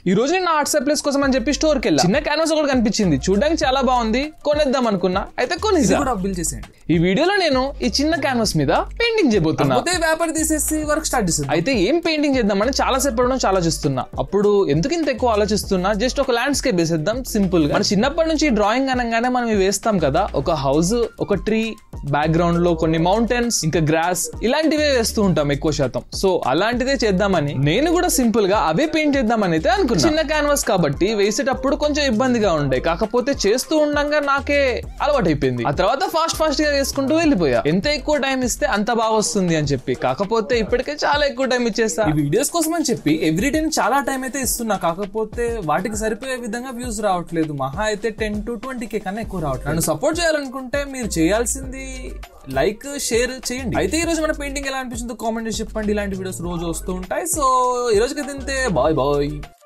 ఈ రోజు నేను ఆర్ట్ సప్లైస్ కోసం అని చెప్పి స్టోర్కి వెళ్ళా చిన్న క్యాన్వాస్ ఒకటి కనిపించింది చూడడానికి చాలా బాగుంది కొనేద్దాం అనుకున్నా అయితే కొనేసా కూడా బిల్ చేసేయండి ఈ వీడియోలో నేను ఈ చిన్న క్యాన్వాస్ మీద పెయింటింగ్ చేయబోతున్నా పోతే వ్యాపారం తీసేసి వర్క్ స్టార్ట్ చేసేది అయితే ఏం పెయింటింగ్ చేద్దామని చాలా సేపు నుంచి ఆలోచిస్తున్నా అప్పుడు ఎందుకు ఇంత ఎక్కువ ఆలోచిస్తున్నా జస్ట్ ఒక ల్యాండ్స్కేప్ వేసేద్దాం సింపుల్ గా మన చిన్నప్పటి నుంచి డ్రాయింగ్ అనగానే మనం ఇవి వేస్తాం కదా ఒక హౌస్ ఒక ట్రీ బ్యాక్గ్రౌండ్ లో కొన్ని మౌంటైన్స్ ఇంకా గ్రాస్ ఇలాంటివే వేస్తూ ఉంటాం ఎక్కువ శాతం సో అలాంటిదే చేద్దామని నేను కూడా సింపుల్ గా అవే పెయింట్ చేద్దామని అయితే అనుకున్నా చిన్న క్యాన్వాస్ కాబట్టి వేసేటప్పుడు కొంచెం ఇబ్బందిగా ఉండే కాకపోతే చేస్తూ ఉండగా నాకే అలవాటు అయిపోయింది ఆ తర్వాత ఫాస్ట్ ఫాస్ట్ గా వేసుకుంటూ వెళ్ళిపోయా ఎంత ఎక్కువ టైం ఇస్తే అంత బాగా వస్తుంది అని చెప్పి కాకపోతే ఇప్పటికే చాలా ఎక్కువ టైం ఇచ్చేస్తా ఈ వీడియోస్ కోసం అని చెప్పి ఎవ్రీ డే చాలా టైం అయితే ఇస్తున్నా కాకపోతే వాటికి సరిపోయే విధంగా వ్యూస్ రావట్లేదు మహా అయితే టెన్ టు ట్వంటీ కే కన్నా ఎక్కువ రావట్లేదు నన్ను సపోర్ట్ చేయాలనుకుంటే మీరు చేయాల్సింది లైక్ షేర్ చేయండి అయితే ఈ రోజు మన పెయింటింగ్ ఎలా అనిపించిందో కామెంట్ చేసి చెప్పండి ఇలాంటి వీడియోస్ రోజు వస్తూ ఉంటాయి సో ఈ రోజుకి తింటే బాయ్ బాయ్